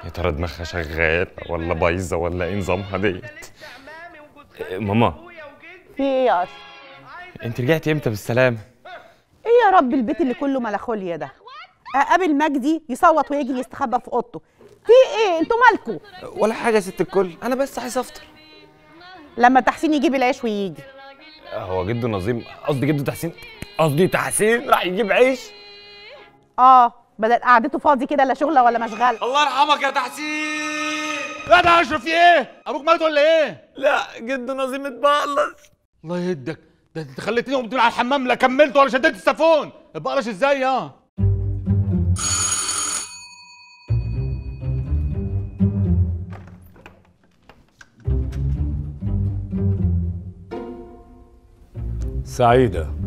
يا ترى دماغها شغال ولا بايظه ولا ايه نظامها ديت إيه، ماما في ايه يا اشرف انت رجعتي امتى بالسلامه ايه يا رب البيت اللي كله ملخوليا ده اقابل مجدي يصوت ويجي يستخبى في اوضته في ايه انتوا مالكوا ولا حاجه يا ست الكل انا بس عايز افطر لما تحسين يجيب العيش ويجي هو جده نظيم قصدي جده تحسين قصدي تحسين راح يجيب عيش اه بدل قعدته فاضي كده لا شغله ولا مشغله الله يرحمك يا تحسين لا ده اشرف في ايه ابوك مات ولا ايه لا جده نظيم اتبقلص الله يهدك ده انت خليتني قمت على الحمام لا كملت ولا شديت السافون اتبقلش ازاي يا سعيدة